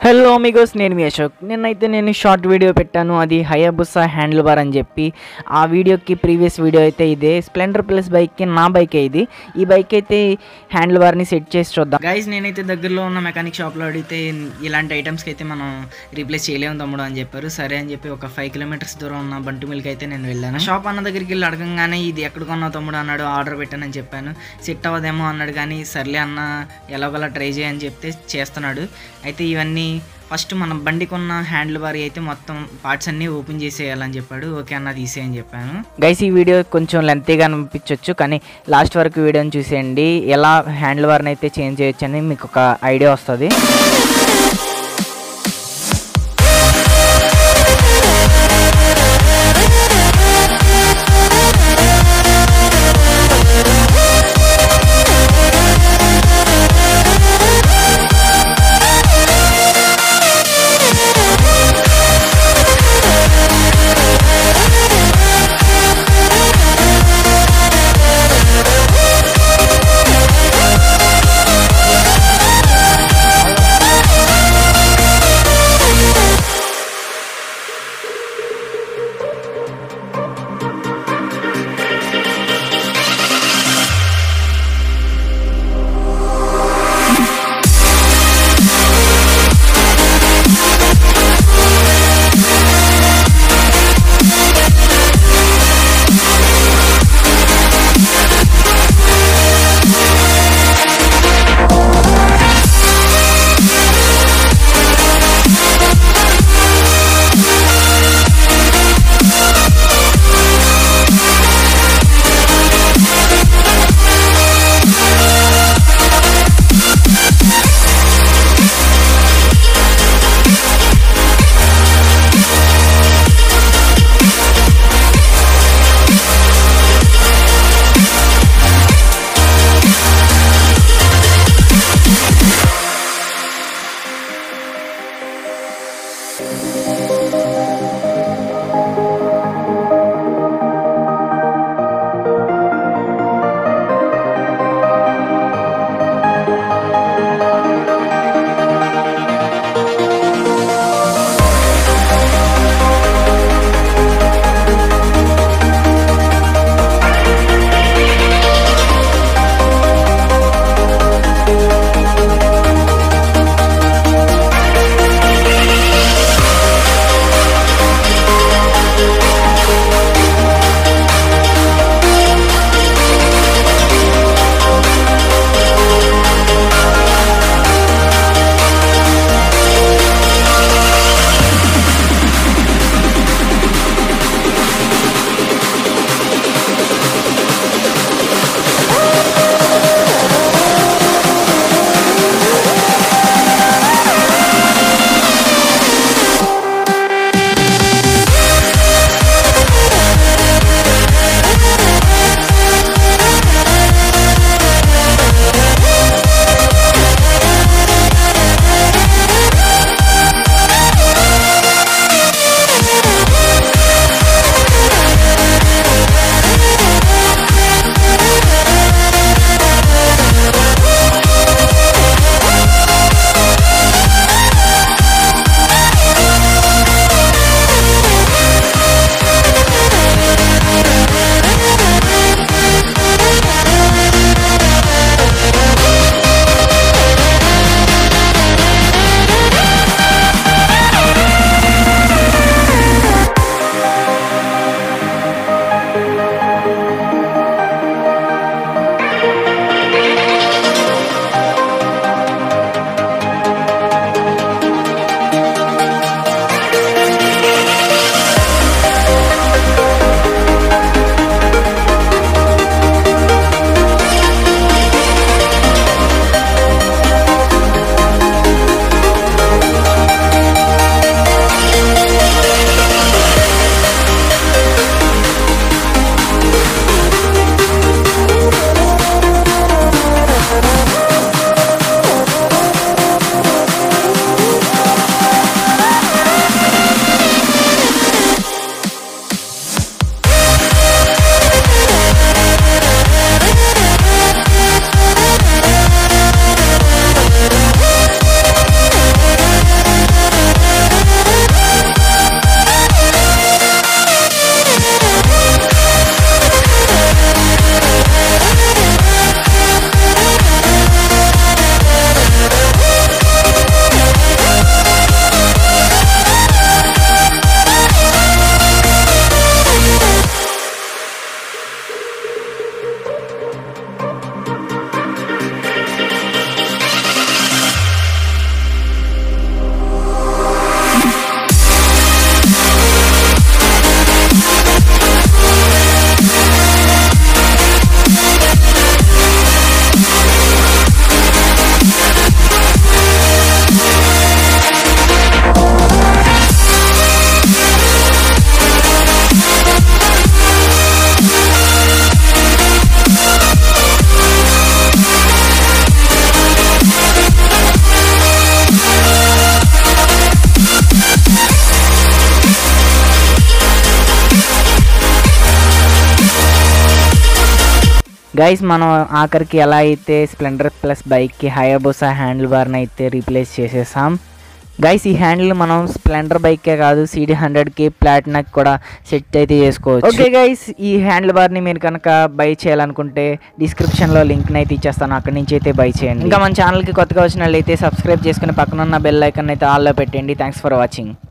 hello Amigos నేను మీ అశోక్ నిన్నైతే నేను షార్ట్ వీడియో పెట్టాను అది హయాబుసా హ్యాండిల్ బార్ అని చెప్పి ఆ వీడియోకి ప్రీవియస్ వీడియో అయితే ఇదే స్ప్లెండర్ ప్లస్ బైక్కి నా బైకే ఇది ఈ బైక్ అయితే హ్యాండిల్ బార్ని సెట్ చేసి చూద్దాం గైస్ నేనైతే దగ్గరలో ఉన్న మెకానిక్ షాప్లో అడిగితే ఇలాంటి ఐటమ్స్కి అయితే మనం రీప్లేస్ చేయలేము తమ్ముడు అని చెప్పారు సరే అని చెప్పి ఒక ఫైవ్ కిలోమీటర్స్ దూరం ఉన్న బంటు మిల్కి అయితే నేను వెళ్ళాను షాప్ అన్న దగ్గరికి వెళ్ళి అడగంగానే ఇది ఎక్కడ కొన్నావు తమ్ముడు అన్నాడు ఆర్డర్ పెట్టానని చెప్పాను సెట్ అవ్వదేమో అన్నాడు కానీ సర్లే అన్న ఎలాగోలా ట్రై చేయని చెప్తే చేస్తున్నాడు అయితే ఇవన్నీ ఫస్ట్ మన బండికి ఉన్న హ్యాండిల్ బార్ అయితే మొత్తం పార్ట్స్ అన్ని ఓపెన్ చేసేయాలని చెప్పాడు ఓకే అన్న తీసేయని చెప్పాను గైస్ ఈ వీడియో కొంచెం లెంతీగా అనిపించవచ్చు కానీ లాస్ట్ వరకు వీడియోని చూసేయండి ఎలా హ్యాండిల్ బార్ని అయితే చేంజ్ చేయొచ్చు అని మీకు ఒక ఐడియా వస్తుంది గైస్ మనం ఆఖరికి ఎలా అయితే స్ప్లెండర్ ప్లస్ బైక్కి హయాబుసా హ్యాండిల్ బార్ని అయితే రీప్లేస్ చేసేసాం గైస్ ఈ హ్యాండిల్ మనం స్ప్లెండర్ బైకే కాదు సిడి హండ్రెడ్కి ప్లాటినాకి కూడా సెట్ అయితే చేసుకోవచ్చు ఓకే గైస్ ఈ హ్యాండిల్ బార్ని మీరు కనుక బై చేయాలనుకుంటే డిస్క్రిప్షన్లో లింక్ని అయితే ఇచ్చేస్తాను అక్కడి నుంచి అయితే బై చేయండి ఇంకా మన ఛానల్కి కొత్తగా వచ్చిన వాళ్ళైతే సబ్స్క్రైబ్ చేసుకుని పక్కన ఉన్న బెల్ ఐకన్ అయితే ఆల్లో పెట్టండి థ్యాంక్స్ ఫర్ వాచింగ్